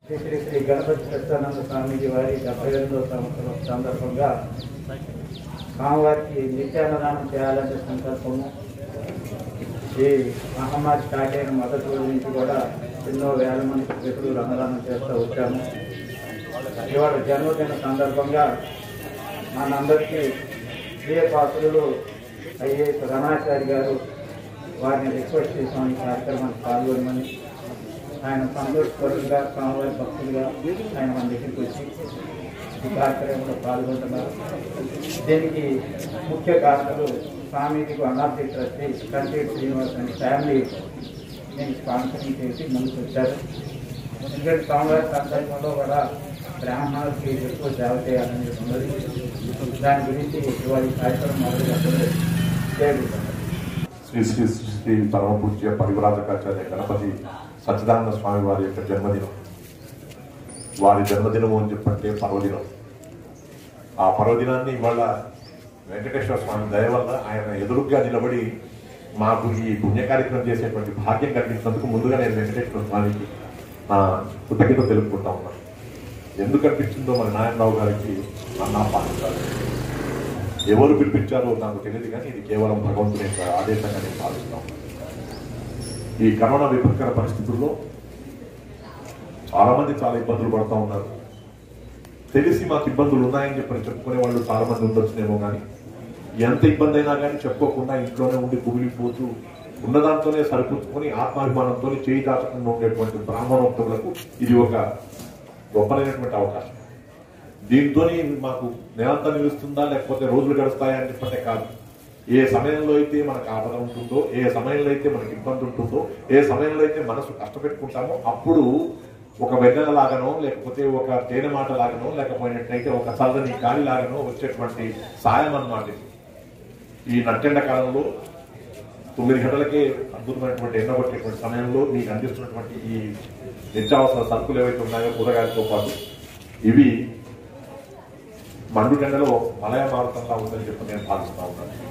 శ్రీ శ్రీ శ్రీ గణపతి సత్యానంద స్వామీజీ వారి డెబ్బై ఎనిమిదవ సంవత్సరం సందర్భంగా స్వామివారికి నిత్యాన్నదానం చేయాలనే సంకల్పము ఈ మహమ్మారి స్టార్ట్ అయిన మొదటి రోజు నుంచి కూడా ఎన్నో వేల మంది వ్యక్తులు అన్నదానం చేస్తూ వచ్చాము ఇవాళ జన్మదిన సందర్భంగా మనందరికీ ప్రియ పాత్రులు ఐఏఎస్ రణాచారి గారు వారిని రిక్వెస్ట్ చేసాం ఈ కార్యక్రమానికి పాల్గొనమని ఆయన సంతోషపరులుగా స్వామివారి భక్తులుగా ఆయన మన దగ్గరికి వచ్చి ఈ కార్యక్రమంలో పాల్గొంటున్నారు దీనికి ముఖ్య కారణాలు స్వామీజీకి అనాథి ట్రస్టీ కంటి శ్రీనివాస్ అనే ఫ్యామిలీ నేను స్పాన్సరింగ్ చేసి ముందుకు వచ్చారు ఎందుకంటే స్వామివారి సందర్భంలో కూడా బ్రాహ్మణులకి ఎక్కువ సేవ చేయాలని ఉన్నది దాని గురించి ఇవాళ ఈ కార్యక్రమం మొదలు చేయగలుగుతాం శ్రీ శ్రీ శ్రీ శ్రీ పరమ పూజ్య పరివరాజకాచార్య గణపతి సచ్చిదానంద స్వామి వారి యొక్క జన్మదినం వారి జన్మదినము అని చెప్పంటే పర్వదినం ఆ పర్వదినాన్ని ఇవాళ వెంకటేశ్వర స్వామి దయ వల్ల ఆయన ఎదురుగ్గా నిలబడి మాకు ఈ పుణ్య కార్యక్రమం చేసేటువంటి భాగ్యం కలిగించినందుకు ముందుగా నేను వెంకటేశ్వర స్వామికి నా కృతజ్ఞత తెలుపుకుంటా ఉన్నాను ఎందుకు అనిపించిందో మన నారాయణరావు గారికి అన్న పాటించాలి ఎవరు పిలిపించారో నాకు తెలియదు కానీ ఇది కేవలం భగవంతుని యొక్క ఆదేశంగా నేను భావిస్తాం ఈ కరోనా విపత్కర పరిస్థితుల్లో చాలా మంది చాలా ఇబ్బందులు పడుతూ ఉన్నారు తెలిసి మాకు ఇబ్బందులు ఉన్నాయని చెప్పని చెప్పుకునే వాళ్ళు చాలా మంది ఉండొచ్చునేమో కానీ ఎంత ఇబ్బంది అయినా కానీ చెప్పుకోకుండా ఇంట్లోనే ఉండి కుమిలిపోతూ ఉన్నదాంతోనే సరిపుచ్చుకొని ఆత్మాభిమానంతో చేయి దాచకుండా ఉండేటువంటి బ్రాహ్మణోక్తులకు ఇది ఒక గొప్పనైనటువంటి అవకాశం దీంతో మాకు నెలంతా నిలుస్తుందా లేకపోతే రోజులు గడుస్తాయా అని చెప్పంటే కాదు ఏ సమయంలో అయితే మనకు ఆపద ఉంటుందో ఏ సమయంలో అయితే మనకి ఇబ్బంది ఉంటుందో ఏ సమయంలో అయితే మనసు కష్టపెట్టుకుంటామో అప్పుడు ఒక వెన్నెల లాగానో లేకపోతే ఒక తేనె మాట లాగానో లేకపోయినట్లయితే ఒక చల్లని గాలి లాగానో వచ్చేటువంటి సాయం అన్నమాట ఇది. ఈ నట్టెండ కాలంలో తొమ్మిది గంటలకే అద్భుతమైనటువంటి ఎండగొట్టేటువంటి సమయంలో మీకు అందిస్తున్నటువంటి ఈ నిత్యావసర సరుకులు ఏవైతే ఉన్నాయో కూరగాయలతో పాటు ఇవి మండు గంటలో మలయ మారుతంగా ఉందని చెప్పి నేను భావిస్తా ఉన్నాను